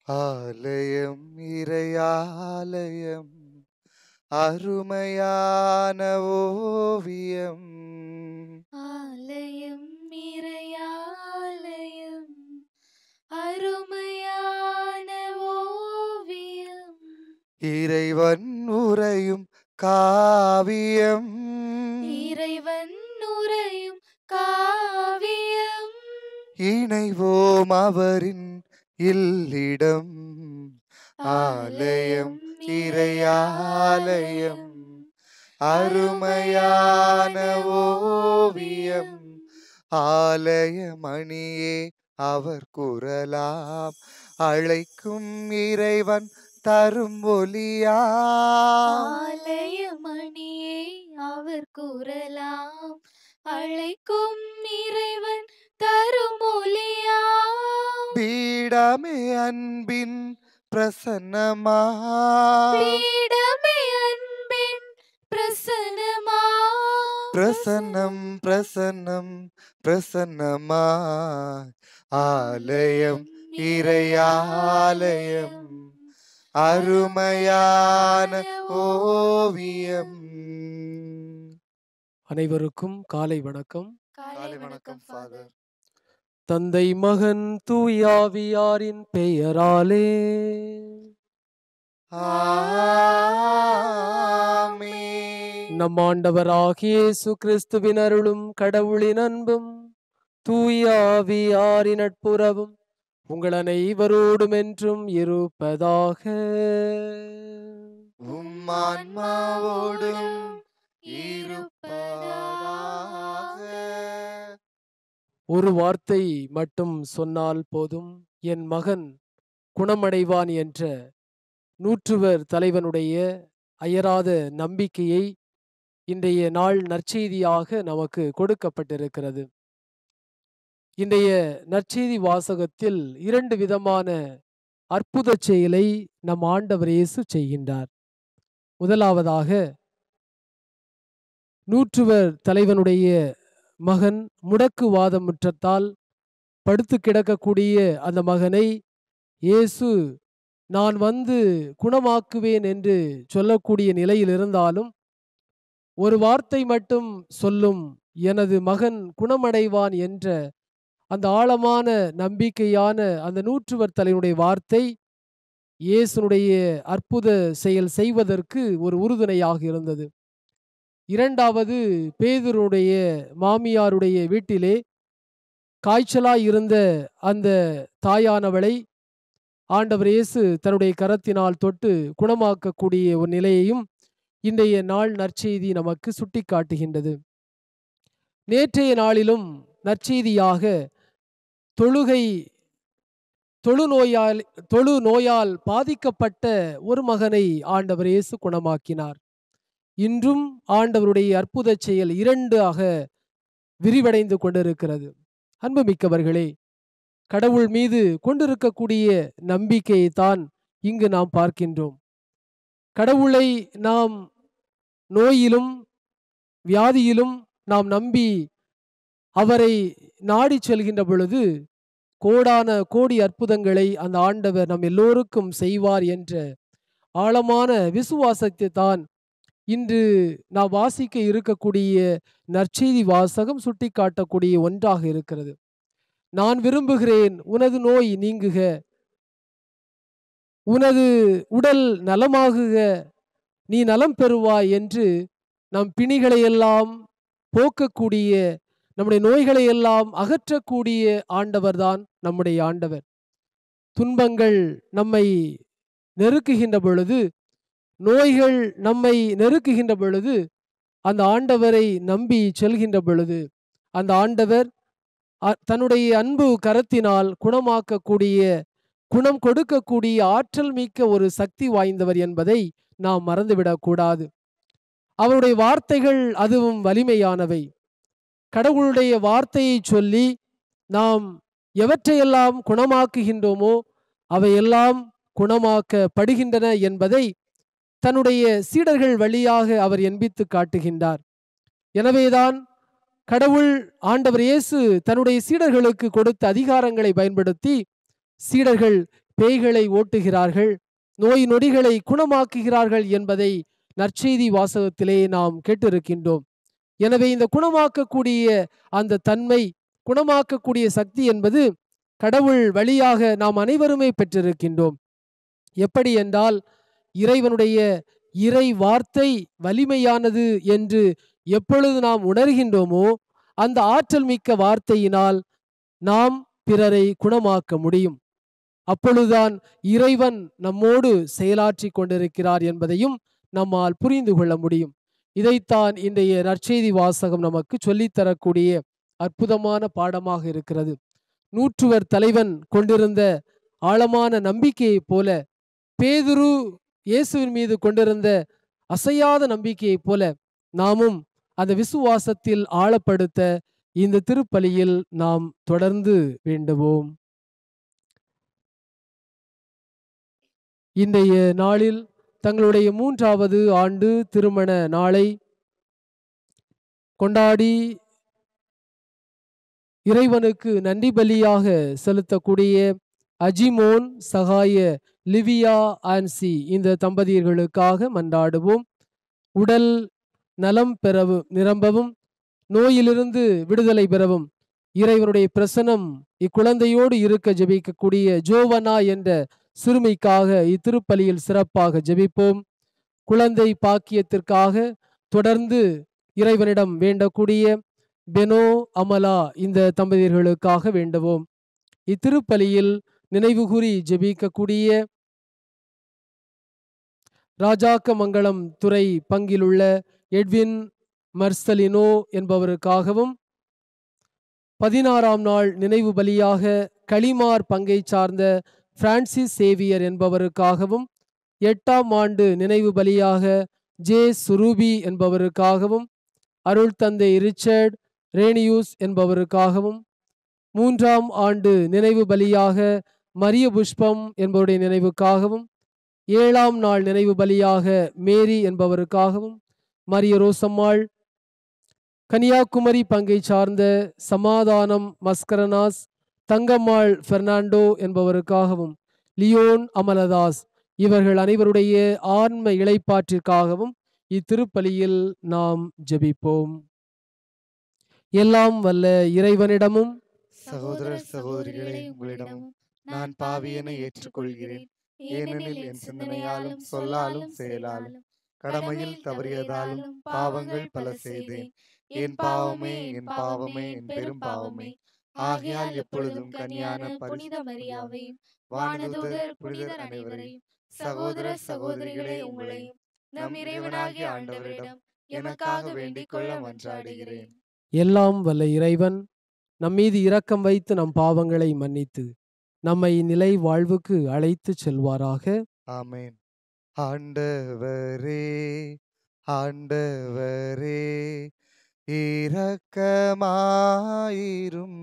ஆலயம் இறையாலயம் அருமையான ஓவியம் ஆலயம் இறையாலயம் அருமையான ஓவியம் இறைவன் உரையும் காவியம் இறைவன் உரையும் காவியம் இணைவோம் அவரின் இல்லிடம் ஆலயம் இறையாலயம் அருமையான ஓவியம் ஆலயமணியே அவர் குரலாம் அழைக்கும் இறைவன் தரும் ஒலியாம் ஆலயமணியே அவர் கூறலாம் அழைக்கும் இறைவன் தரும் ஒலியாம் பீடமே அன்பின் பிரசன்னமா பீடமே அன்பின் பிரசனமா பிரசன்னம் பிரசன்னம் பிரசன்னமா ஆலயம் இறையாலயம் அருமையான ஓவியம் அனைவருக்கும் காலை வணக்கம் காலை வணக்கம் ஃபாதர் தந்தை மகன் தூயாவியாரின் பெயராலே ஆமென். நம் ஆண்டவராகிய இயேசு கிறிஸ்துவின் அருளும் கடவுளின் அன்பும் தூயாவியாரின் நட்புறவும் உங்கள் அனைவரோடும் என்றும் இருப்பதாக உம் ஆன்மாவோடும் இருப்பதாக ஒரு வார்த்தை மட்டும் சொன்னால் போதும் என் மகன் குணமடைவான் என்ற நூற்றுவர் தலைவனுடைய அயராத நம்பிக்கையை இன்றைய நாள் நற்செய்தியாக நமக்கு கொடுக்கப்பட்டிருக்கிறது இன்றைய நற்செய்தி வாசகத்தில் இரண்டு விதமான அற்புத செயலை நம் ஆண்டவர் இயேசு செய்கின்றார் முதலாவதாக நூற்றுவர் தலைவனுடைய மகன் முடக்குவாத முற்றத்தால் படுத்து கிடக்கக்கூடிய அந்த மகனை இயேசு நான் வந்து குணமாக்குவேன் என்று சொல்லக்கூடிய நிலையில் இருந்தாலும் ஒரு வார்த்தை மட்டும் சொல்லும் எனது மகன் குணமடைவான் என்ற அந்த ஆழமான நம்பிக்கையான அந்த நூற்றுவர் தலைவனுடைய வார்த்தை இயேசுனுடைய அற்புத செயல் செய்வதற்கு ஒரு உறுதுணையாக இருந்தது இரண்டாவது பேதுருடைய மாமியாருடைய வீட்டிலே காய்ச்சலாய் இருந்த அந்த தாயானவளை ஆண்டவர் இயேசு தன்னுடைய கரத்தினால் தொட்டு குணமாக்கக்கூடிய ஒரு நிலையையும் இன்றைய நாள் நற்செய்தி நமக்கு சுட்டிக்காட்டுகின்றது நேற்றைய நாளிலும் நற்செய்தியாக தொழுகை தொழுநோயால் தொழு நோயால் பாதிக்கப்பட்ட ஒரு மகனை ஆண்டவர் இயேசு குணமாக்கினார் இன்றும் ஆண்டவருடைய அற்புத செயல் இரண்டு ஆக விரிவடைந்து கொண்டிருக்கிறது அன்புமிக்கவர்களே கடவுள் மீது கொண்டிருக்கக்கூடிய நம்பிக்கையை தான் இங்கு நாம் பார்க்கின்றோம் கடவுளை நாம் நோயிலும் வியாதியிலும் நாம் நம்பி அவரை நாடிச் செல்கின்ற பொழுது கோடான கோடி அற்புதங்களை அந்த ஆண்டவர் நம் எல்லோருக்கும் செய்வார் என்ற ஆழமான விசுவாசத்தை தான் இன்று நாம் வாசிக்க இருக்கக்கூடிய நற்செய்தி வாசகம் சுட்டிக்காட்டக்கூடிய ஒன்றாக இருக்கிறது நான் விரும்புகிறேன் உனது நோய் நீங்குக உனது உடல் நலமாகுக நீ நலம் பெறுவாய் என்று நம் பிணிகளை எல்லாம் போக்கக்கூடிய நம்முடைய நோய்களை எல்லாம் அகற்றக்கூடிய ஆண்டவர்தான் நம்முடைய ஆண்டவர் துன்பங்கள் நம்மை நெருக்குகின்ற பொழுது நோய்கள் நம்மை நெருக்குகின்ற பொழுது அந்த ஆண்டவரை நம்பி செல்கின்ற பொழுது அந்த ஆண்டவர் அ- தன்னுடைய அன்பு கரத்தினால் குணமாக்கக்கூடிய குணம் கொடுக்கக்கூடிய ஆற்றல் மிக்க ஒரு சக்தி வாய்ந்தவர் என்பதை நாம் மறந்துவிடக்கூடாது அவருடைய வார்த்தைகள் அதுவும் வலிமையானவை கடவுளுடைய வார்த்தையை சொல்லி நாம் எவற்றையெல்லாம் குணமாக்குகின்றோமோ அவையெல்லாம் குணமாக்கப்படுகின்றன என்பதை தன்னுடைய சீடர்கள் வழியாக அவர் எண்பித்து காட்டுகின்றார் எனவேதான் கடவுள் ஆண்டவர் இயேசு தன்னுடைய சீடர்களுக்கு கொடுத்த அதிகாரங்களை பயன்படுத்தி சீடர்கள் பேய்களை ஓட்டுகிறார்கள் நோய் நொடிகளை குணமாக்குகிறார்கள் என்பதை நற்செய்தி வாசகத்திலே நாம் கேட்டிருக்கின்றோம் எனவே இந்த குணமாக்கக்கூடிய அந்த தன்மை குணமாக்கக்கூடிய சக்தி என்பது கடவுள் வழியாக நாம் அனைவருமே பெற்றிருக்கின்றோம் எப்படி என்றால் இறைவனுடைய இறை வார்த்தை வலிமையானது என்று எப்பொழுது நாம் உணர்கின்றோமோ அந்த ஆற்றல் மிக்க வார்த்தையினால் நாம் பிறரை குணமாக்க முடியும் அப்பொழுதுதான் இறைவன் நம்மோடு செயலாற்றி கொண்டிருக்கிறார் என்பதையும் நம்மால் புரிந்து கொள்ள முடியும் இதைத்தான் இன்றைய நற்செய்தி வாசகம் நமக்கு சொல்லித்தரக்கூடிய அற்புதமான பாடமாக இருக்கிறது நூற்றுவர் தலைவன் கொண்டிருந்த ஆழமான நம்பிக்கையைப் போல பேதுரு இயேசுவின் மீது கொண்டிருந்த அசையாத நம்பிக்கையைப் போல நாமும் அந்த விசுவாசத்தில் ஆழப்படுத்த இந்த திருப்பலியில் நாம் தொடர்ந்து வேண்டுவோம் இன்றைய நாளில் தங்களுடைய மூன்றாவது ஆண்டு திருமண நாளை கொண்டாடி இறைவனுக்கு நன்றி பலியாக செலுத்தக்கூடிய அஜிமோன் சகாய லிவியா ஆன்சி இந்த தம்பதியர்களுக்காக மன்றாடுவோம் உடல் நலம் பெறவும் நிரம்பவும் நோயிலிருந்து விடுதலை பெறவும் இறைவனுடைய பிரசனம் இக்குழந்தையோடு இருக்க ஜெபிக்கக்கூடிய ஜோவனா என்ற சிறுமிக்காக இத்திருப்பலியில் சிறப்பாக ஜெபிப்போம் குழந்தை பாக்கியத்திற்காக தொடர்ந்து இறைவனிடம் வேண்டக்கூடிய பெனோ அமலா இந்த தம்பதியர்களுக்காக வேண்டுவோம் இத்திருப்பலியில் நினைவுகூறி ஜெபிக்கக்கூடிய ராஜாக்கமங்கலம் துறை பங்கிலுள்ள எட்வின் மர்சலினோ என்பவருக்காகவும் பதினாறாம் நாள் நினைவு பலியாக களிமார் பங்கை சார்ந்த பிரான்சிஸ் சேவியர் என்பவருக்காகவும் எட்டாம் ஆண்டு நினைவு பலியாக ஜே சுரூபி என்பவருக்காகவும் அருள் தந்தை ரிச்சர்ட் ரேனியூஸ் என்பவருக்காகவும் மூன்றாம் ஆண்டு நினைவு பலியாக மரிய புஷ்பம் என்பவருடைய நினைவுக்காகவும் ஏழாம் நாள் நினைவு பலியாக மேரி என்பவருக்காகவும் மரிய ரோசம்மாள் கன்னியாகுமரி பங்கை சார்ந்த சமாதானம் மஸ்கரனாஸ் தங்கம்மாள் பெர்னாண்டோ என்பவருக்காகவும் லியோன் அமலதாஸ் இவர்கள் அனைவருடைய ஆன்ம இளைப்பாற்றிற்காகவும் இத்திருப்பலியில் நாம் ஜெபிப்போம் எல்லாம் வல்ல இறைவனிடமும் சகோதரர் சகோதரிகளே உங்களிடமும் நான் பாவியனை ஏற்றுக்கொள்கிறேன் ஏனெனில் என் சிந்தனையாலும் சொல்லாலும் செயலாலும் கடமையில் தவறியதாலும் பாவங்கள் பல செய்தேன் என் பாவமே என் பாவமே என் பெரும் பாவமே ஆகையால் எப்பொழுதும் கன்னியான புனித மரியாவையும் வானதூதர் புனிதர் அனைவரையும் சகோதர சகோதரிகளே உங்களையும் நம் இறைவனாகிய ஆண்டவரிடம் எனக்காக வேண்டிக் கொள்ள மன்றாடுகிறேன் எல்லாம் வல்ல இறைவன் நம்மீது இரக்கம் வைத்து நம் பாவங்களை மன்னித்து நம்மை நிலை வாழ்வுக்கு அழைத்துச் செல்வாராக ஆமென் ஆண்டவரே ஆண்டவரே இரக்கமாயிரும்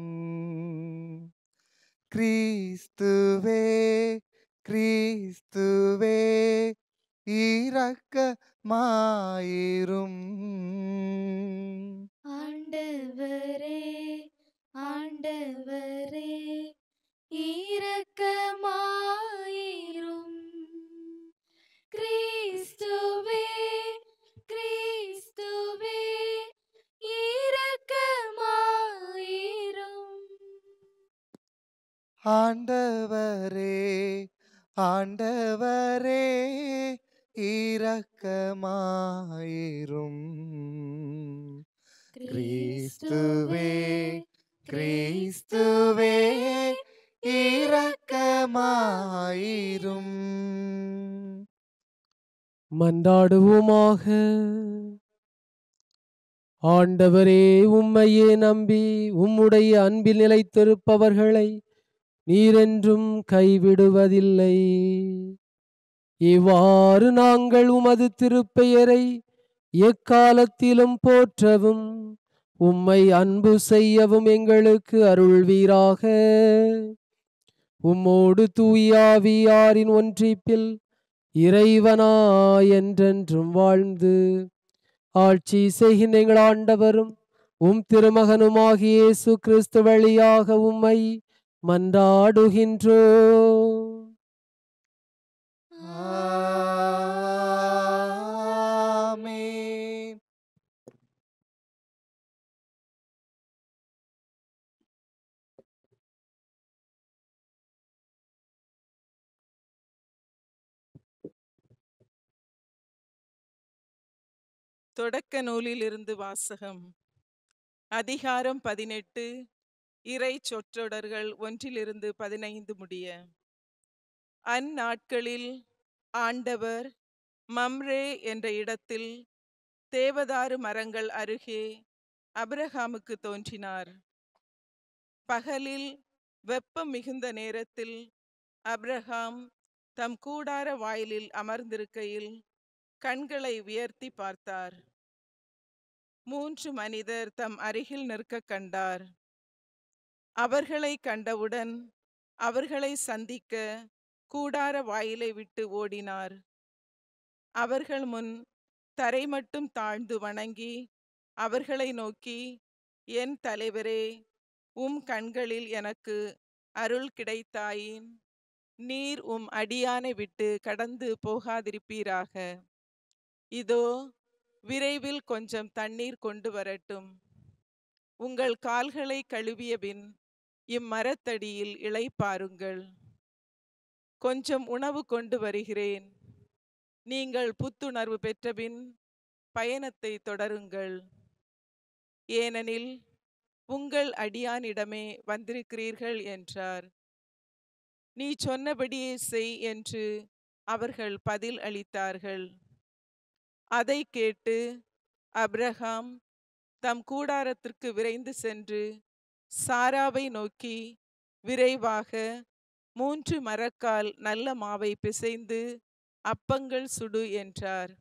கிறிஸ்துவே கிறிஸ்துவே இரக்கமாயிரும் ஆண்டவரே ஆண்டவரே இரக்கமாயிரும் கிறிஸ்துவே கிறிஸ்துவே இரக்கமாயிரும் ஆண்டவரே ஆண்டவரே இரக்கமாயிரும் கிறிஸ்துவே கிறிஸ்துவே இரக்கமாயிரும் மன்றாடுவோமாக ஆண்டவரே உம்மையே நம்பி உம்முடைய அன்பில் நிலைத்திருப்பவர்களை நீரென்றும் கைவிடுவதில்லை இவ்வாறு நாங்கள் உமது திருப்பெயரை எக்காலத்திலும் போற்றவும் உம்மை அன்பு செய்யவும் எங்களுக்கு அருள்வீராக உம்மோடு தூயாவியாரின் ஒன்றிப்பில் இறைவனா என்றென்றும் வாழ்ந்து ஆட்சி செய்கின்ற எங்கள் ஆண்டவரும் உம் திருமகனுமாகிய இயேசு கிறிஸ்து வழியாக உம்மை மன்றாடுகின்றோ தொடக்க நூலிலிருந்து வாசகம் அதிகாரம் பதினெட்டு இறை சொற்றொடர்கள் ஒன்றிலிருந்து பதினைந்து முடிய அந்நாட்களில் ஆண்டவர் மம்ரே என்ற இடத்தில் தேவதாரு மரங்கள் அருகே அபிரகாமுக்கு தோன்றினார் பகலில் வெப்பம் மிகுந்த நேரத்தில் அப்ரஹாம் தம் கூடார வாயிலில் அமர்ந்திருக்கையில் கண்களை உயர்த்தி பார்த்தார் மூன்று மனிதர் தம் அருகில் நிற்க கண்டார் அவர்களை கண்டவுடன் அவர்களை சந்திக்க கூடார வாயிலை விட்டு ஓடினார் அவர்கள் முன் தரை மட்டும் தாழ்ந்து வணங்கி அவர்களை நோக்கி என் தலைவரே உம் கண்களில் எனக்கு அருள் கிடைத்தாயின் நீர் உம் அடியானை விட்டு கடந்து போகாதிருப்பீராக இதோ விரைவில் கொஞ்சம் தண்ணீர் கொண்டு வரட்டும் உங்கள் கால்களை கழுவிய பின் இம்மரத்தடியில் இளைப்பாருங்கள் கொஞ்சம் உணவு கொண்டு வருகிறேன் நீங்கள் புத்துணர்வு பெற்றபின் பயணத்தை தொடருங்கள் ஏனெனில் உங்கள் அடியானிடமே வந்திருக்கிறீர்கள் என்றார் நீ சொன்னபடியே செய் என்று அவர்கள் பதில் அளித்தார்கள் அதை கேட்டு அப்ரஹாம் தம் கூடாரத்திற்கு விரைந்து சென்று சாராவை நோக்கி விரைவாக மூன்று மரக்கால் நல்ல மாவை பிசைந்து அப்பங்கள் சுடு என்றார்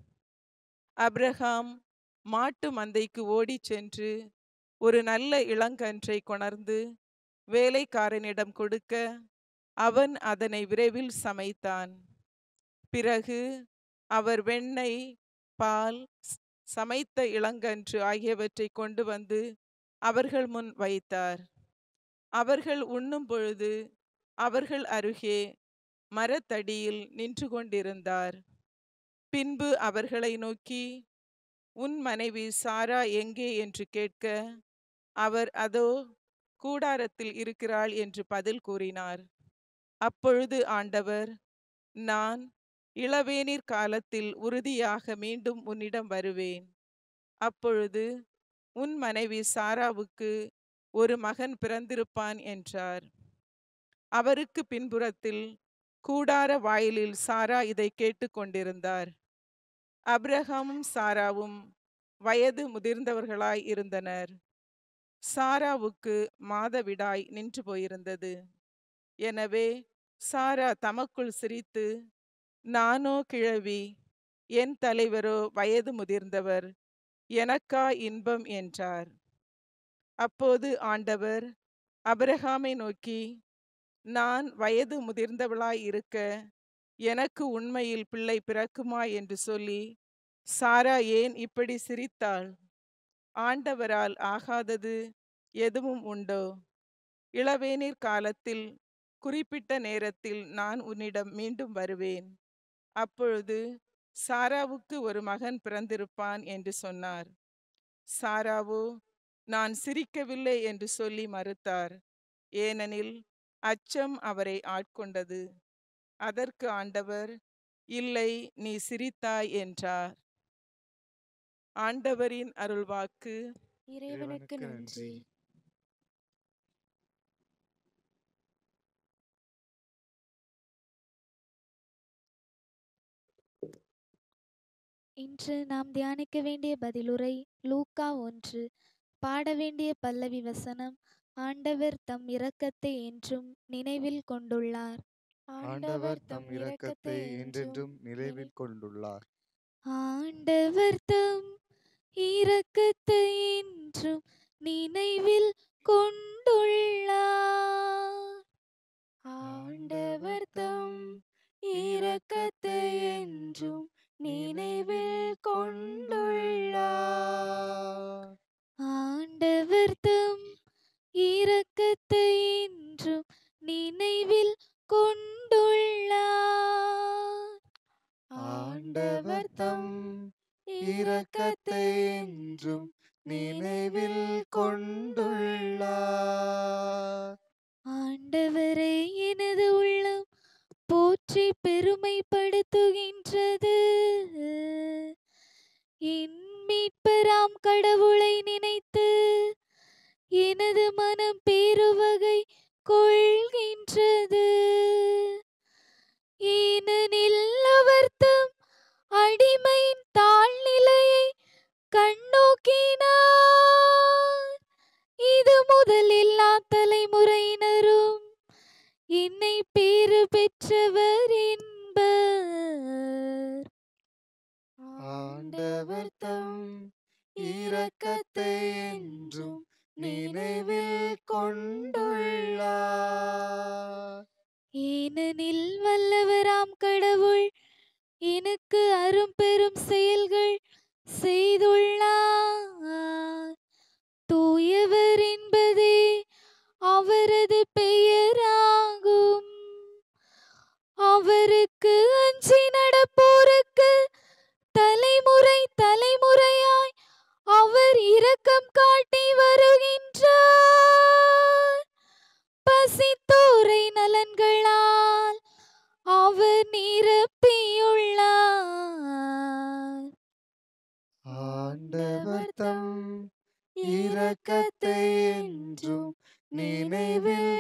அப்ரஹாம் மாட்டு மந்தைக்கு ஓடிச் சென்று ஒரு நல்ல இளங்கன்றை கொணர்ந்து வேலைக்காரனிடம் கொடுக்க அவன் அதனை விரைவில் சமைத்தான் பிறகு அவர் வெண்ணெய் பால் ஸ்- சமைத்த இளங்கன்று ஆகியவற்றை கொண்டு வந்து அவர்கள் முன் வைத்தார் அவர்கள் உண்ணும் பொழுது அவர்கள் அருகே மரத்தடியில் நின்று கொண்டிருந்தார் பின்பு அவர்களை நோக்கி உன் மனைவி சாரா எங்கே என்று கேட்க அவர் அதோ கூடாரத்தில் இருக்கிறாள் என்று பதில் கூறினார் அப்பொழுது ஆண்டவர் நான் இளவேநீர் காலத்தில் உறுதியாக மீண்டும் உன்னிடம் வருவேன் அப்பொழுது உன் மனைவி சாராவுக்கு ஒரு மகன் பிறந்திருப்பான் என்றார் அவருக்கு பின்புறத்தில் கூடார வாயிலில் சாரா இதை கேட்டுக்கொண்டிருந்தார் அப்ரஹாமும் சாராவும் வயது முதிர்ந்தவர்களாய் இருந்தனர் சாராவுக்கு மாதவிடாய் நின்று போயிருந்தது எனவே சாரா தமக்குள் சிரித்து நானோ கிழவி என் தலைவரோ வயது முதிர்ந்தவர் எனக்கா இன்பம் என்றார் அப்போது ஆண்டவர் அபிரகாமை நோக்கி நான் வயது முதிர்ந்தவளாய் இருக்க எனக்கு உண்மையில் பிள்ளை பிறக்குமா என்று சொல்லி சாரா ஏன் இப்படி சிரித்தாள் ஆண்டவரால் ஆகாதது எதுவும் உண்டோ இளவேநீர் காலத்தில் குறிப்பிட்ட நேரத்தில் நான் உன்னிடம் மீண்டும் வருவேன் அப்பொழுது சாராவுக்கு ஒரு மகன் பிறந்திருப்பான் என்று சொன்னார் சாராவோ நான் சிரிக்கவில்லை என்று சொல்லி மறுத்தார் ஏனெனில் அச்சம் அவரை ஆட்கொண்டது அதற்கு ஆண்டவர் இல்லை நீ சிரித்தாய் என்றார் ஆண்டவரின் அருள்வாக்கு இறைவனுக்கு நன்றி இன்று நாம் தியானிக்க வேண்டிய பதிலுரை லூக்கா ஒன்று பாட வேண்டிய பல்லவி வசனம் ஆண்டவர் தம் இரக்கத்தை என்றும் நினைவில் கொண்டுள்ளார் ஆண்டவர் தம் இரக்கத்தை என்றென்றும் நினைவில் கொண்டுள்ளார் ஆண்டவர் தம் இரக்கத்தை என்றும் நினைவில் கொண்டுள்ளார் ஆண்டவர் தம் இரக்கத்தை என்றும் நினைவில் கொண்டுள்ளார் ஆண்டவர் தம் இரக்கத்தை என்றும் நினைவில் கொண்டுள்ளார் ஆண்டவர் தம் இரக்கத்தை என்றும் நினைவில் கொண்டுள்ளார் ஆண்டவரை எனது உள்ளம் போற்றி பெருமைப்படுத்துகின்றது என் மீட்பராகிய எனது மனம் பேருவகை கொள்கின்றது ஏனெனில் அவர் தம் அடிமையின் தாழ்நிலையை கண்ணோக்கினார் இது முதல் எல்லா தலைமுறையினரும் என்னை பேறு பெற்றவர் என்பர் ஆண்டவர் தம் இரக்கத்தை என்றும் நினைவில் கொண்டுள்ளார் ஏனெனில் வல்லவராம் கடவுள் எனக்கு அரும்பெரும் செயல்கள் செய்துள்ளார் தூயவர் என்பதே அவரது பெயராகும் அவருக்கு அஞ்சி நடப்போருக்கு தலைமுறை தலைமுறையாய் அவர் இரக்கம் காட்டி வருகின்றார் பசித்தோரை நலன்களால் அவர் நிரப்பியுள்ளார் ஆண்டவர் தம் இரக்கத்தை என்றும் நினைவில்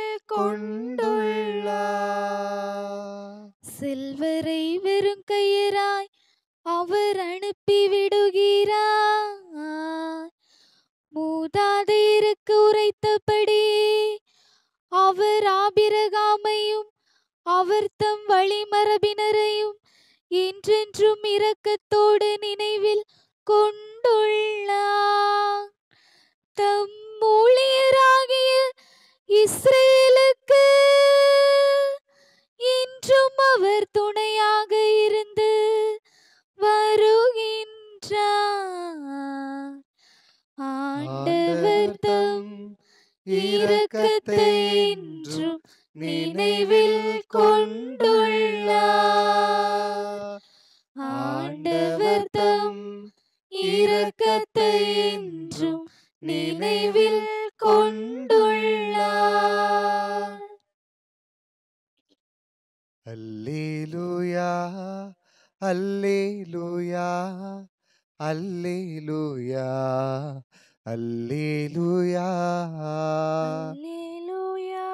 கொண்டுள்ளார் செல்வரை வெறும் கையராய் அவர் அனுப்பி விடுகிறார் மூதாதையருக்கு உரைத்தபடி அவர் ஆபிரகாமையும் அவர் தம் வழிமரபினரையும் என்றென்றும் இரக்கத்தோடு நினைவில் கொண்டுள்ளார் தம் ஊழியராகிய இஸ்ரேலுக்கு இன்றும் அவர் துணையாக இருந்து வருகின்றார் ஆண்டவர் தம் இரக்கத்தை என்றும் நினைவில் கொண்டுள்ளார் ஆண்டவர் தம் இரக்கத்தை என்றும் நினைவில் கொண்டுள்ளார் அல்லேலூயா அல்லேலூயா அல்லேலூயா அல்லேலூயா அல்லேலூயா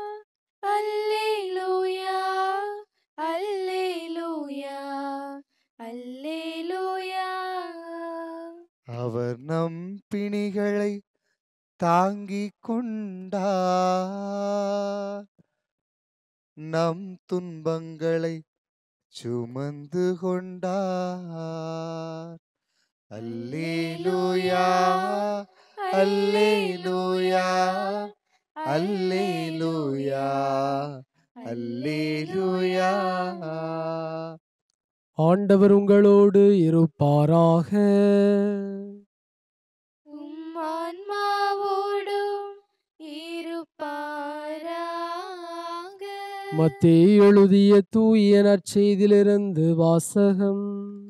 அல்லேலூயா அல்லேலூயா அல்லேலூயா அவர் நம் பிணிகளை தாங்கிக் கொண்டார் நம் துன்பங்களை சுமந்து கொண்டார் அல்லேலூயா அல்லேலூயா அல்லேலூயா அல்லேலூயா ஆண்டவர் உங்களோடு இருப்பாராக உம் ஆன்மாவோடும் இருப்பாராக மத்தேயு எழுதிய தூய நற்செய்தியிலிருந்து வாசகம்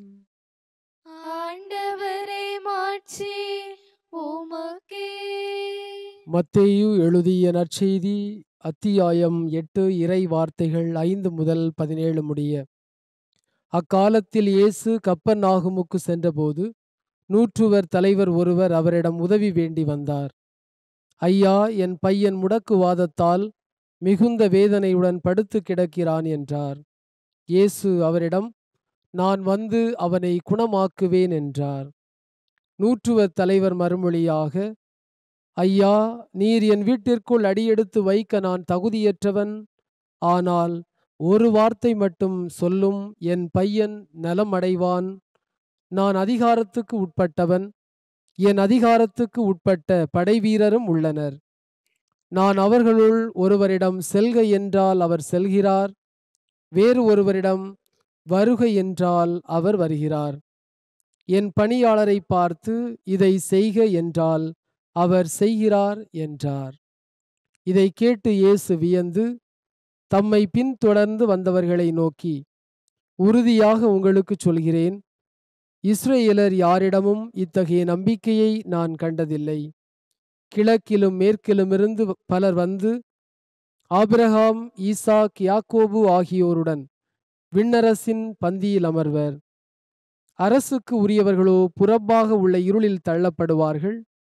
ஆண்டவரே மாட்சி உமக்கே மத்தேயு எழுதிய நற்செய்தி அத்தியாயம் எட்டு இறை வார்த்தைகள் ஐந்து முதல் பதினேழு முடிய அக்காலத்தில் இயேசு கப்பர்நாகுமுக்கு சென்றபோது நூற்றுவர் தலைவர் ஒருவர் அவரிடம் உதவி வேண்டி வந்தார் ஐயா என் பையன் முடக்குவாதத்தால் மிகுந்த வேதனையுடன் படுத்து கிடக்கிறான் என்றார் இயேசு அவரிடம் நான் வந்து அவனை குணமாக்குவேன் என்றார் நூற்றுவர் தலைவர் மறுமொழியாக ஐயா நீர் என் வீட்டிற்குள் அடியெடுத்து வைக்க நான் தகுதியற்றவன் ஆனால் ஒரு வார்த்தை மட்டும் சொல்லும் என் பையன் நலம் அடைவான் நான் அதிகாரத்துக்கு உட்பட்டவன் என் அதிகாரத்துக்கு உட்பட்ட படைவீரரும் உள்ளனர் நான் அவர்களுள் ஒருவரிடம் செல்க என்றால் அவர் செல்கிறார் வேறு ஒருவரிடம் வருக என்றால் அவர் வருகிறார் என் பணியாளரை பார்த்து இதை செய்க என்றால் அவர் செய்கிறார் என்றார் இதை கேட்டு இயேசு வியந்து தம்மை பின்தொடர்ந்து வந்தவர்களை நோக்கி உறுதியாக உங்களுக்கு சொல்கிறேன் இஸ்ரேலர் யாரிடமும் இத்தகைய நம்பிக்கையை நான் கண்டதில்லை கிழக்கிலும் மேற்கிலுமிருந்து பலர் வந்து ஆபிரகாம் ஈசாக் யாக்கோபு ஆகியோருடன் விண்ணரசின் பந்தியில் அமர்வர் அரசுக்கு உரியவர்களோ புறம்பாக உள்ள இருளில் தள்ளப்படுவார்கள்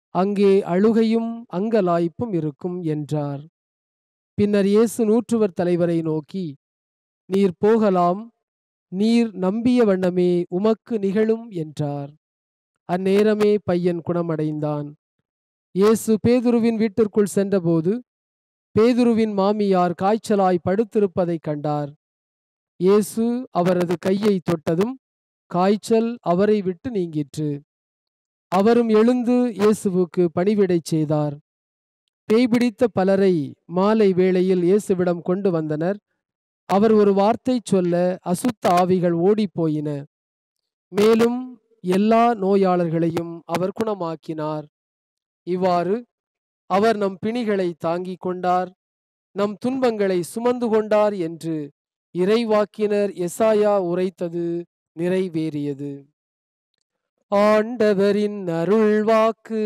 அங்கே அழுகையும் அங்கலாய்ப்பும் இருக்கும் என்றார் பின்னர் இயேசு நூற்றுவர் தலைவரை நோக்கி நீர் போகலாம் நீர் நம்பிய வண்ணமே உமக்கு நிகழும் என்றார் அந்நேரமே பையன் குணமடைந்தான் இயேசு பேதுருவின் வீட்டிற்குள் சென்றபோது பேதுருவின் மாமியார் காய்ச்சலாய் படுத்திருப்பதைக் கண்டார் இயேசு அவரது கையை தொட்டதும் காய்ச்சல் அவரை விட்டு நீங்கிற்று அவரும் எழுந்து இயேசுவுக்கு பணிவிடை செய்தார் பேய்பிடித்த பலரை மாலை வேளையில் இயேசுவிடம் கொண்டு வந்தனர் அவர் ஒரு வார்த்தை சொல்ல அசுத்த ஆவிகள் ஓடிப்போயின மேலும் எல்லா நோயாளர்களையும் அவர் குணமாக்கினார் இவ்வாறு அவர் நம் பிணிகளை தாங்கிக் கொண்டார் நம் துன்பங்களை சுமந்து கொண்டார் என்று இறைவாக்கினர் எசாயா உரைத்தது நிறைவேறியது ஆண்டவரின் அருள்வாக்கு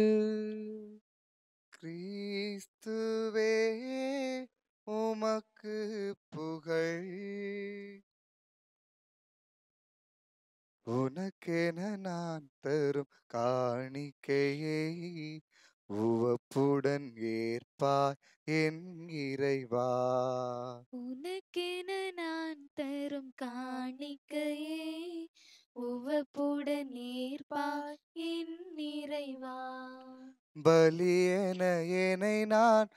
கிறிஸ்துவே உமக்கு புகழ் உனக்கென நான் தரும் காணிக்கையை உவப்புடன் ஏற்பாய் என் இறைவா உனக்கென நான் தரும் காணிக்கையே உவப்புடன் ஏற்பாய் என் நிறைவா பலியென என்னை நான்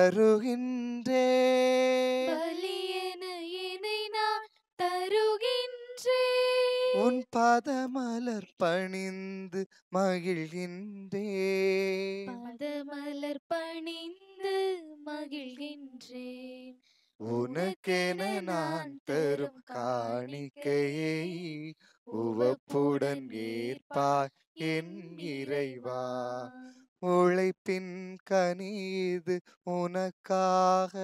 தருகின்றேன் பலியென என்னை நான் தருகின்றேன் உன் பாதமலர் பணிந்து மகிழ்கின்றேன் பாதமலர் பணிந்து மகிழ்கின்றேன் உனக்கென நான் தரும் காணிக்கையை உவப்புடன் ஏற்பாய் என் இறைவா உழைப்பின் கனிது உனக்காக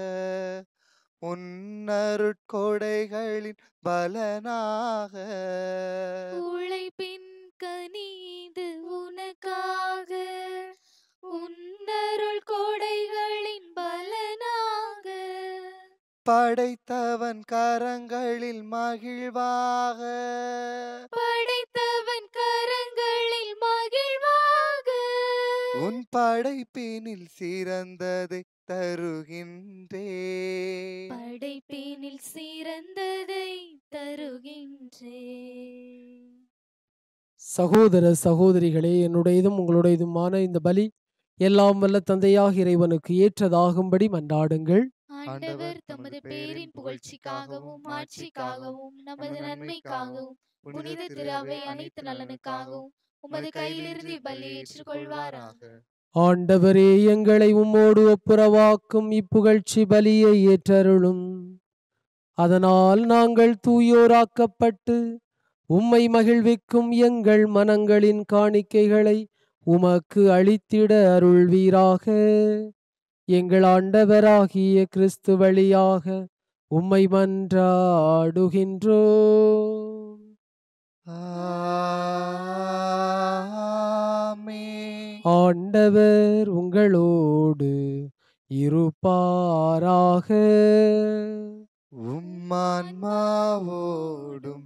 உன்னருட்கொடைகளின் பலனாக உழைப்பின் கனிது உனக்காக உன்னருள் கொடைகளின் பலனாக படைத்தவன் கரங்களில் மகிழ்வாக படைத்தவன் கரங்களில் மகிழ்வாக உன் படைப்பினில் சிறந்ததை தருகின்றே படைப்பினில் சிறந்ததை தருகின்றேன் சகோதர சகோதரிகளே என்னுடையதும் உங்களுடையதுமான இந்த பலி எல்லாம் வல்ல தந்தையாக இறைவனுக்கு ஏற்றதாகும்படி மன்றாடுங்கள் ஆண்டவர் தமது பேரின் புகழ்ச்சிக்காகவும் ஆட்சிக்காகவும் நமது நன்மைக்காகவும் புனித திரு அவை அனைத்து நலனுக்காகவும் உமது கையிலிருந்து இப்பலியை ஏற்றுக்கொள்வாராக ஆண்டவரே எங்களை உம்மோடு ஒப்புரவாக்கும் இப்புகழ்ச்சி பலியை ஏற்றருளும் அதனால் நாங்கள் தூயோராக்கப்பட்டு உம்மை மகிழ்விக்கும் எங்கள் மனங்களின் காணிக்கைகளை உமக்கு அளித்திட அருள்வீராக எங்கள் ஆண்டவராகிய கிறிஸ்து வழியாக உம்மை மன்றாடுகின்றோம் ஆமென். ஆண்டவர் உங்களோடு இருப்பாராக உம்மான்மாவோடும்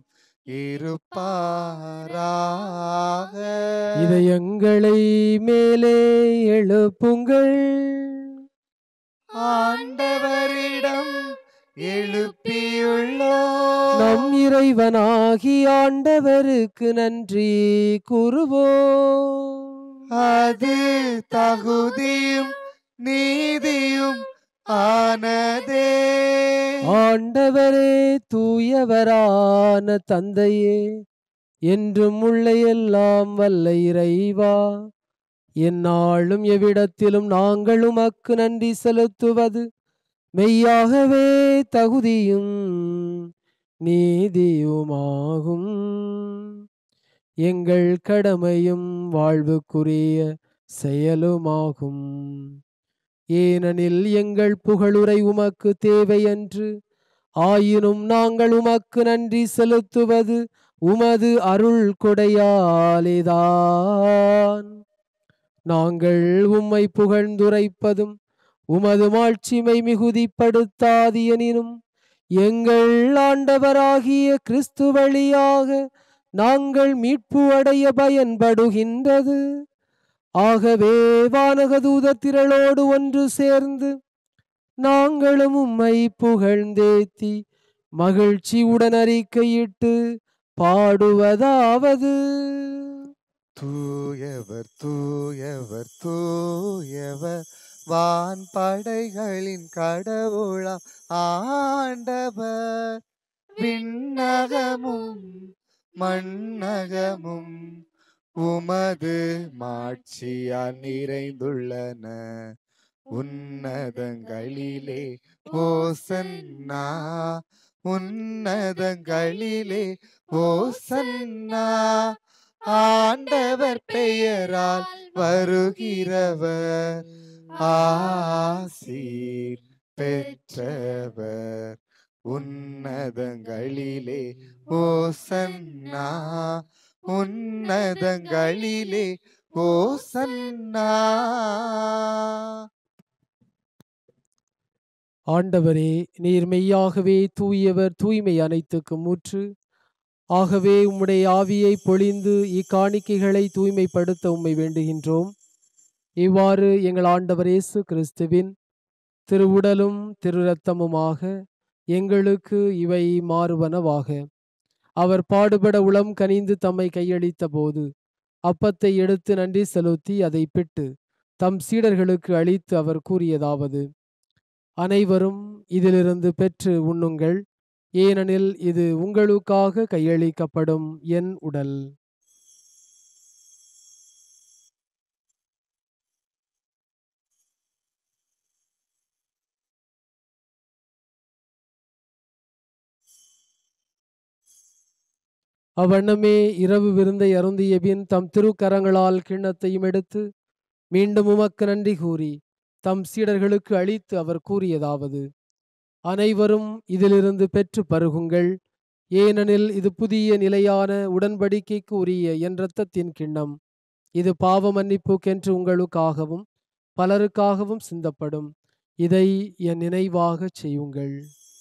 இருப்பாராக இதயங்களை மேலே எழுப்புங்கள் ஆண்டவரிடம் எழுப்பியுள்ளோ நம் இறைவனாகி ஆண்டவருக்கு நன்றி கூறுவோம் அது தகுதியும் நீதியும் ஆனதே ஆண்டவரே தூயவரான தந்தையே என்றும் உள்ள எல்லாம் வல்ல இறைவா எந்நாளும் எவ்விடத்திலும் நாங்கள் உமக்கு நன்றி செலுத்துவது மெய்யாகவே தகுதியும் நீதியுமாகும் எங்கள் கடமையும் வாழ்வுக்குரிய செயலுமாகும் ஏனெனில் எங்கள் புகழுரை உமக்கு தேவையன்று ஆயினும் நாங்கள் உமக்கு நன்றி செலுத்துவது உமது அருள் கொடையாலேதான் நாங்கள் உம்மை புகழ்ந்துரைப்பதும் உமது மாட்சிமை மிகுதிப்படுத்தாது எனினும் எங்கள் ஆண்டவராகிய கிறிஸ்து வழியாக நாங்கள் மீட்பு அடைய பயன்படுகின்றது ஆகவே வானகதூதர் திரளோடு ஒன்று சேர்ந்து நாங்களும் உம்மை புகழ்ந்தேத்தி மகிழ்ச்சியுடன் அறிக்கையிட்டு பாடுவதாவது தூயவர் தூயவர் தூயவர் வான் படைகளின் கடவுளா ஆண்டவர் விண்ணகமும் மண்ணகமும் உமது மாட்சியால் நிறைந்துள்ளன உன்னதங்களிலே ஓசன்னா உன்னதங்களிலே ஓசன்னா ஆண்டவர் பெயரால் வருகிறவர் ஆசீர் பெற்றவர் உன்னதங்களிலே ஓசன்னா உன்னதங்களிலே ஓசன்னா ஆண்டவரே நீர் மெய்யாகவே தூயவர் தூய்மை அனைத்துக்கும் ஊற்று ஆகவே உம்முடைய ஆவியை பொழிந்து இக்காணிக்கைகளை தூய்மைப்படுத்த உம்மை வேண்டுகின்றோம் இவ்வாறு எங்கள் ஆண்டவர் இயேசு கிறிஸ்துவின் திருவுடலும் திருரத்தமுமாக எங்களுக்கு இவை மாறுவனவாக அவர் பாடுபட உளம் கனிந்து தம்மை கையளித்த போது அப்பத்தை எடுத்து நன்றி செலுத்தி அதை பிட்டு தம் சீடர்களுக்கு அளித்து அவர் கூறியதாவது அனைவரும் இதிலிருந்து பெற்று உண்ணுங்கள் ஏனெனில் இது உங்களுக்காக கையளிக்கப்படும் என் உடல் அவ்வண்ணமே இரவு விருந்தை அருந்திய பின் தம் திருக்கரங்களால் கிண்ணத்தையும் எடுத்து மீண்டும் உமக்கு நன்றி கூறி தம் சீடர்களுக்கு அளித்து அவர் கூறியதாவது அனைவரும் இதிலிருந்து பெற்று பருகுங்கள் ஏனெனில் இது புதிய நிலையான உடன்படிக்கைக்கு உரிய என் இரத்தத்தின் கிண்ணம் இது பாவ மன்னிப்புக்கென்று உங்களுக்காகவும் பலருக்காகவும் சிந்தப்படும் இதை என் நினைவாகச் செய்யுங்கள்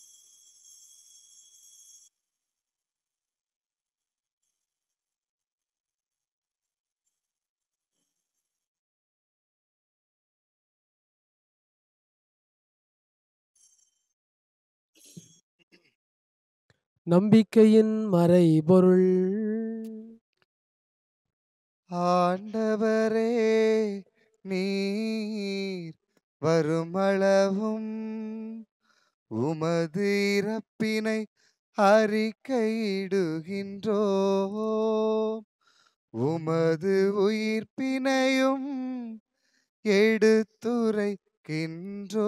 நம்பிக்கையின் மறைபொருள் ஆண்டவரே நீர் வருமளவும் உமது இறப்பினை அறிக்கையிடுகின்றோ உமது உயிர்ப்பினையும் எடுத்துரைக்கின்றோ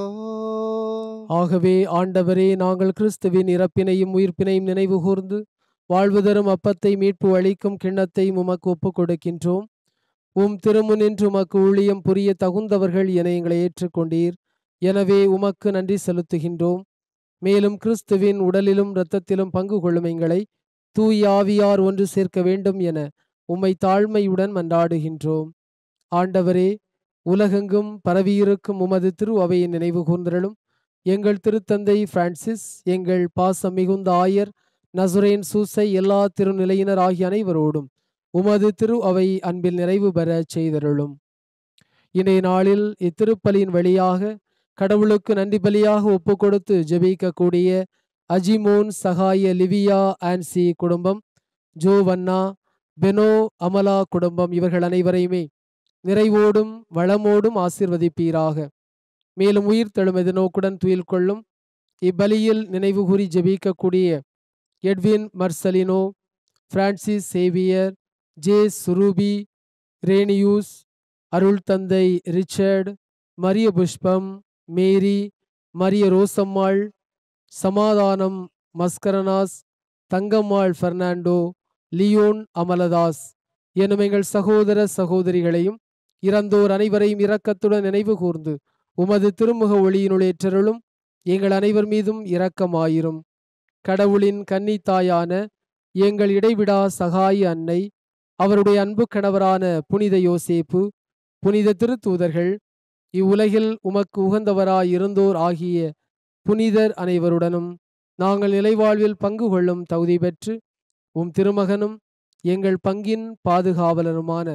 ஆகவே ஆண்டவரே நாங்கள் கிறிஸ்துவின் இறப்பினையும் உயிர்ப்பினையும் நினைவு கூர்ந்து வாழ்வு தரும் அப்பத்தை மீட்பு அளிக்கும் கிண்ணத்தை உமக்கு ஒப்புக் கொடுக்கின்றோம் உம் திருமுனின்று உமக்கு ஊழியம் புரிய தகுந்தவர்கள் என எங்களை ஏற்றுக்கொண்டீர் எனவே உமக்கு நன்றி செலுத்துகின்றோம் மேலும் கிறிஸ்துவின் உடலிலும் இரத்தத்திலும் பங்கு கொள்ளும் எங்களை தூய் ஆவியார் ஒன்று சேர்க்க வேண்டும் என உம்மை தாழ்மையுடன் மன்றாடுகின்றோம் ஆண்டவரே உலகெங்கும் பரவியிருக்கும் உமது திரு அவையை நினைவு கூர்ந்தருளும் எங்கள் திருத்தந்தை பிரான்சிஸ் எங்கள் பாசம் மிகுந்த ஆயர் நசுரேன் சூசை எல்லா திருநிலையினர் ஆகிய அனைவரோடும் உமது திரு அவை அன்பில் நிறைவு பெற செய்தருளும் இன்றைய நாளில் இத்திருப்பலியின் வழியாக கடவுளுக்கு நன்றி பலியாக ஒப்புக் கொடுத்து ஜெபிக்கக்கூடிய அஜிமோன் சகாய லிவியா ஆன்சி குடும்பம் ஜோவன்னா பெனோ அமலா குடும்பம் இவர்கள் அனைவரையுமே நிறைவோடும் வளமோடும் ஆசிர்வதிப்பீராக மேலும் உயிர் தெழுமது நோக்குடன் துயில் கொள்ளும் இப்பலியில் நினைவு கூறி ஜெபிக்கக்கூடிய எட்வின் மர்சலினோ பிரான்சிஸ் சேவியர் ஜே சுரூபி ரேனியூஸ் அருள் தந்தை ரிச்சர்ட் மரிய புஷ்பம் மேரி மரிய ரோசம்மாள் சமாதானம் மஸ்கரனாஸ் தங்கம்மாள் பெர்னாண்டோ லியோன் அமலதாஸ் எனும் எங்கள் சகோதர சகோதரிகளையும் இறந்தோர் அனைவரையும் இரக்கத்துடன் நினைவு கூர்ந்து உமது திருமுக ஒளியினுளேற்றருளும் எங்கள் அனைவர் மீதும் இரக்கமாயிரும் கடவுளின் கன்னித்தாயான எங்கள் இடைவிடா சகாய அன்னை அவருடைய அன்பு கணவரான புனித யோசேப்பு புனித திருத்தூதர்கள் இவ்வுலகில் உமக்கு உகந்தவராய் இருந்தோர் ஆகிய புனிதர் அனைவருடனும் நாங்கள் நிலைவாழ்வில் பங்கு கொள்ளும் தகுதி பெற்று உம் திருமகனும் எங்கள் பங்கின் பாதுகாவலருமான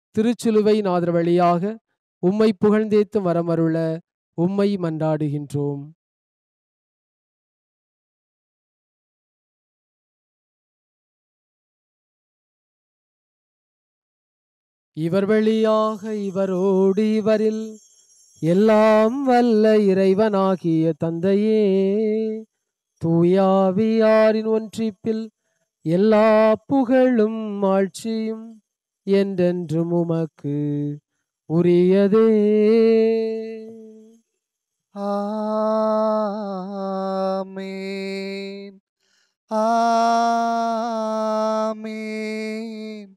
திருச்சிலுவை நாதர் வழியாக உம்மை புகழ்ந்தேத்து வரமருள உம்மை மன்றாடுகின்றோம் இவர் வழியாக இவரோடு இவரில் எல்லாம் வல்ல இறைவனாகிய தந்தையே தூயாவியாரின் ஒன்றிப்பில் எல்லா புகழும் ஆட்சியும் என்றென்றும் உமக்கு உரியதே ஆமேன் ஆமேன்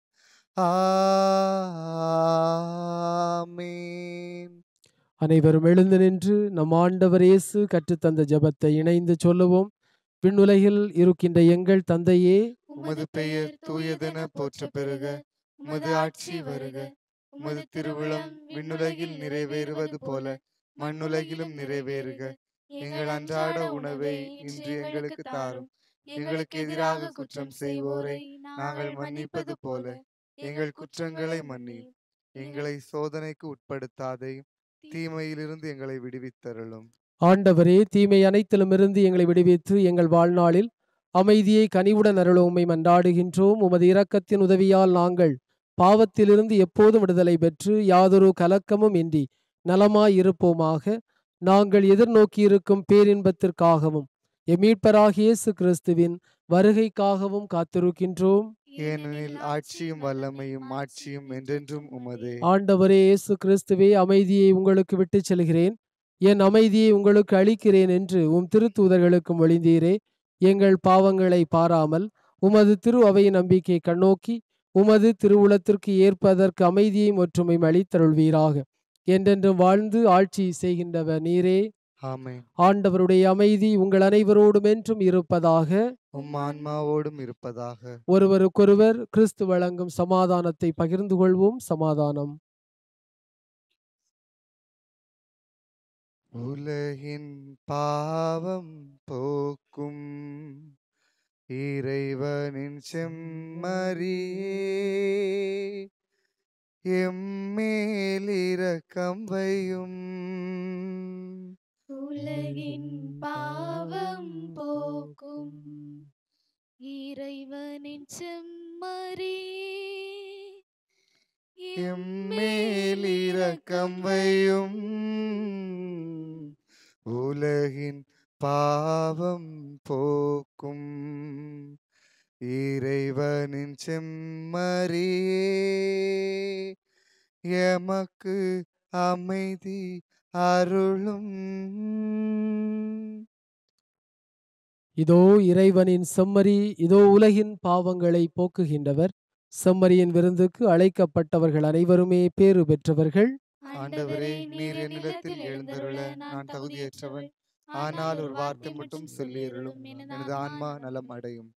ஆமேன் அனைவரும் எழுந்து நின்று நம் ஆண்டவர் இயேசு கற்றுத்தந்த ஜெபத்தை இணைந்து சொல்லுவோம் விண்ணுலகில் இருக்கின்ற எங்கள் தந்தையே உமது பெயர் தூயதென போற்ற பெறுக உமது ஆட்சி வருக உமது திருவிழம் விண்ணுலகில் நிறைவேறுவது போல மண்ணுலகிலும் நிறைவேறுக எங்கள் அன்றாட உணவை இன்று எங்களுக்கு தாரும் எங்களுக்கு எதிராக குற்றம் செய்வோரை நாங்கள் மன்னிப்பது போல எங்கள் குற்றங்களை மன்னியும் எங்களை சோதனைக்கு உட்படுத்தாதையும் தீமையிலிருந்து எங்களை விடுவித்தருளும் ஆண்டவரே தீமை அனைத்திலுமிருந்து எங்களை விடுவித்து எங்கள் வாழ்நாளில் அமைதியை கனிவுடன் அருள உம்மை மன்றாடுகின்றோம் உமது இரக்கத்தின் உதவியால் நாங்கள் பாவத்திலிருந்து எப்போதும் விடுதலை பெற்று யாதொரு கலக்கமும் இன்றி நலமாய் இருப்போமாக நாங்கள் எதிர்நோக்கியிருக்கும் பேரின்பத்திற்காகவும் எம் மீட்பராகிய இயேசு கிறிஸ்துவின் வருகைக்காகவும் காத்திருக்கின்றோம் ஏனெனில் ஆட்சியும் வல்லமையும் ஆட்சியும் என்றென்றும் உமதே ஆண்டவரே இயேசு கிறிஸ்துவே அமைதியை உங்களுக்கு விட்டுச் செல்கிறேன் என் அமைதியை உங்களுக்கு அளிக்கிறேன் என்று உம் திருத்தூதர்களுக்கு மொழிந்தீரே எங்கள் பாவங்களை பாராமல் உமது திரு அவையின் நம்பிக்கை கண்ணோக்கி உமது திருவுளத்திற்கு ஏற்பதற்கு அமைதியையும் ஒற்றுமையும் அளித்தருள்வீராக என்றென்றும் வாழ்ந்து ஆட்சி செய்கின்றவர் நீரே ஆமென் ஆண்டவருடைய அமைதி உங்கள் அனைவரோடும் என்றும் இருப்பதாக உம் ஆன்மாவோடும் இருப்பதாக ஒருவருக்கொருவர் கிறிஸ்து வழங்கும் சமாதானத்தை பகிர்ந்து கொள்வோம் சமாதானம் உலகின் பாவம் போக்கும் இறைவனின் செம்மறியே எம்மேலிரக்கம் வையும் உலகின் பாவம் போக்கும் இறைவனின் செம்மறியே எம்மேலிரக்கம் வையும் உலகின் பாவம் போக்கும் இறைவனின் செம்மறியே எமக்கு அமைதி அருளும் இதோ இறைவனின் செம்மறி இதோ உலகின் பாவங்களை போக்குகின்றவர் செம்மறியின் விருந்துக்கு அழைக்கப்பட்டவர்கள் அனைவருமே பேறு பெற்றவர்கள் ஆண்டவரே நீர் என்னிடத்தில் எழுந்தருள நான் தகுதியற்றவன் ஆனால் ஒரு வார்த்தை மட்டும் சொல்லியருளும் எனது ஆன்மா நலம் அடையும்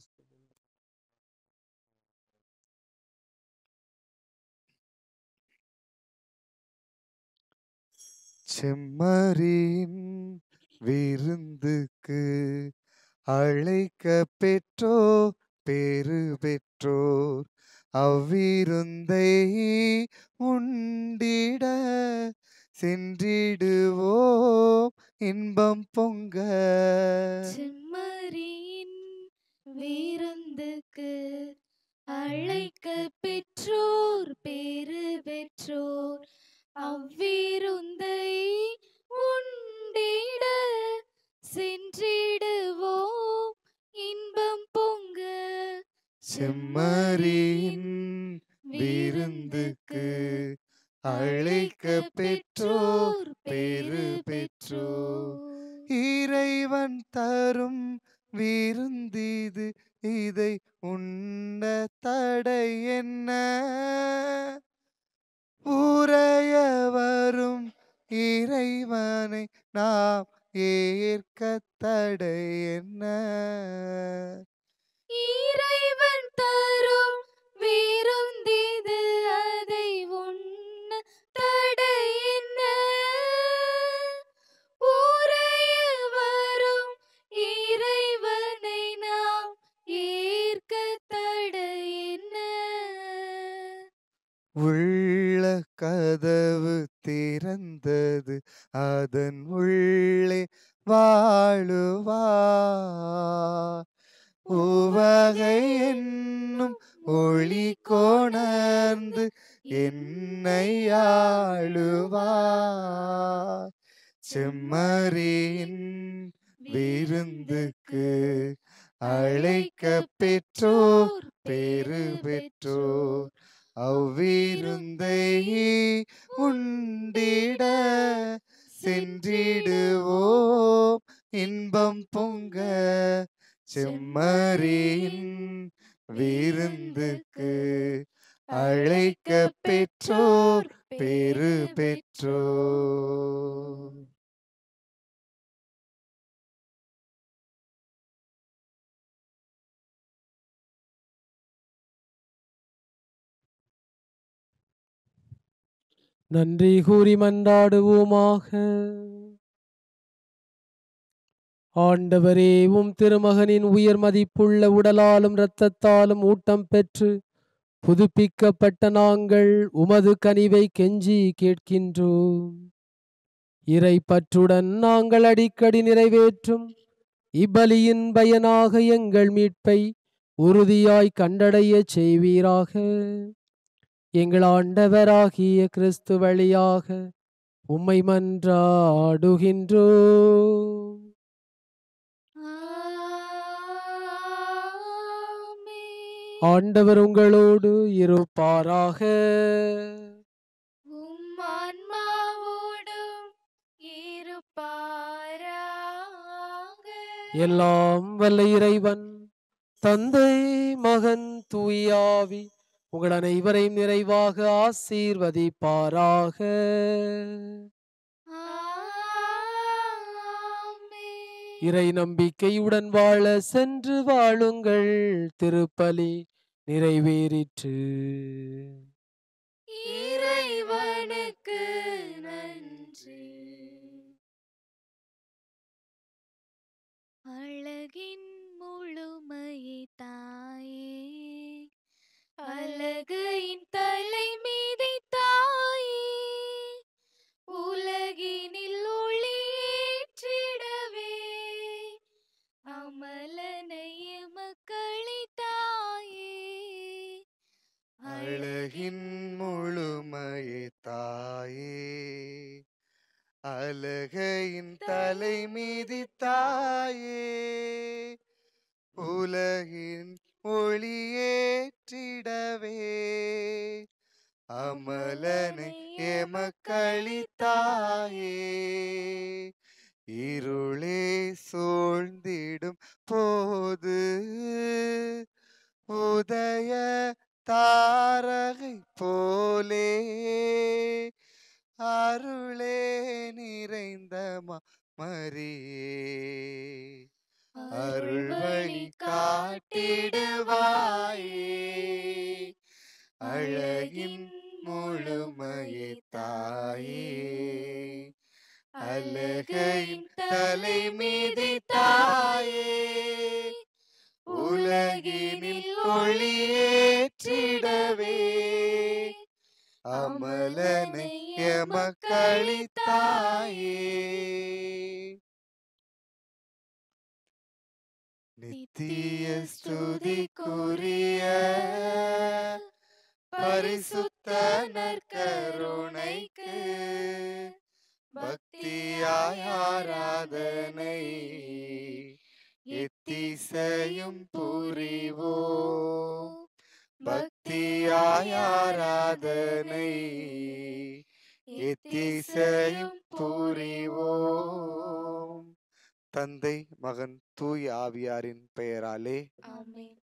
செம்மறியின் விருந்துக்கு அழைக்க பெற்றோ பேறு பெற்றோர் அவ்விருந்தை உண்டிட சென்றிடுவோம் இன்பம் பொங்க செம்மறியின் விருந்துக்கு அழைக்க பெற்றோர் பேறு பெற்றோர் அவ்விருந்தை உண்டிட சென்றிடுவோம் இன்பம் பொங்க செம்மறியின் விருந்துக்கு அழைக்க பெற்றோர் பேறு பெற்றோர் இறைவன் தரும் விருந்திது இதை உண்ண தடை என்ன உரைய வரும் இறைவனை நாம் ஏற்க தடை என்ன இறைவன் தரும் விருந்திது அதை உண்ண தடை என்ன உரைய வரும் இறைவனை நாம் ஏற்க தடை என்ன உள்ள கதவு திறந்தது அதன் உள்ளே வாழுவார் உவகை என்னும் ஒளி கொணர்ந்து என்னை ஆளுவார் செம்மறியின் விருந்துக்கு அழைக்க பெற்றோர் பேறு பெற்றோர் அவ்விருந்தை உண்டிட சென்றிடுவோம் இன்பம் பொங்க செம்மறியின் விருந்துக்கு அழைக்க பெற்றோர் பேறு பெற்றோர் நன்றி கூறி மன்றாடுவோமாக ஆண்டவரே உம் திருமகனின் உயர் மதிப்புள்ள உடலாலும் இரத்தத்தாலும் ஊட்டம் பெற்று புதுப்பிக்கப்பட்ட நாங்கள் உமது கனிவை கெஞ்சி கேட்கின்றோம் இறை பற்றுடன் நாங்கள் அடிக்கடி நிறைவேற்றும் இப்பலியின் பயனாக எங்கள் மீட்பை உறுதியாய் கண்டடையச் செய்வீராக எங்கள் ஆண்டவராகிய கிறிஸ்து வழியாக உம்மை மன்றாடுகின்றோம் ஆமென். ஆண்டவர் உங்களோடு இருப்பாராக உம் ஆன்மாவோடும் இருப்பாராக. எல்லாம் வல்ல இறைவன் தந்தை மகன் தூயாவி உங்கள் அனைவரையும் நிறைவாக ஆசீர்வதிப்பாராக ஆமென். இறை நம்பிக்கையுடன் வாழ சென்று வாழுங்கள் திருப்பலி நிறைவேறிற்று இறைவனுக்கு நன்றி அழகின் முழுமையை தாயே அழகையின் தலை மீதை தாயே உலகினில் ஒளியேற்றிடவே அமலனைய மக்களை தாயே அழகின் முழுமையே தாயே அழகையின் தலை மீதி தாயே உலகின் ஒளியேற்றிடவே அமலனை எமக்களித்தாயே இருளே சூழ்ந்திடும் போது உதய தாரகை போலே அருளே நிறைந்த ம- மரியே அருள் வழி காட்டிடுவாயே அழகின் முழுமையே தாயே அழகையின் தலை மீதி தாயே உலகினில் ஒளியேற்றிடவே அமலனை எமக்களித்தாயே நித்திய ஸ்துதிக்குரிய பரிசுத்த நற்கருணைக்கு பக்தியாய் ஆராதனை எத்திசையும் புரிவோம் பக்தியாய் ஆராதனை எத்திசையும் புரிவோம் தந்தை மகன் தூய் ஆவியாரின் பெயராலே ஆமென்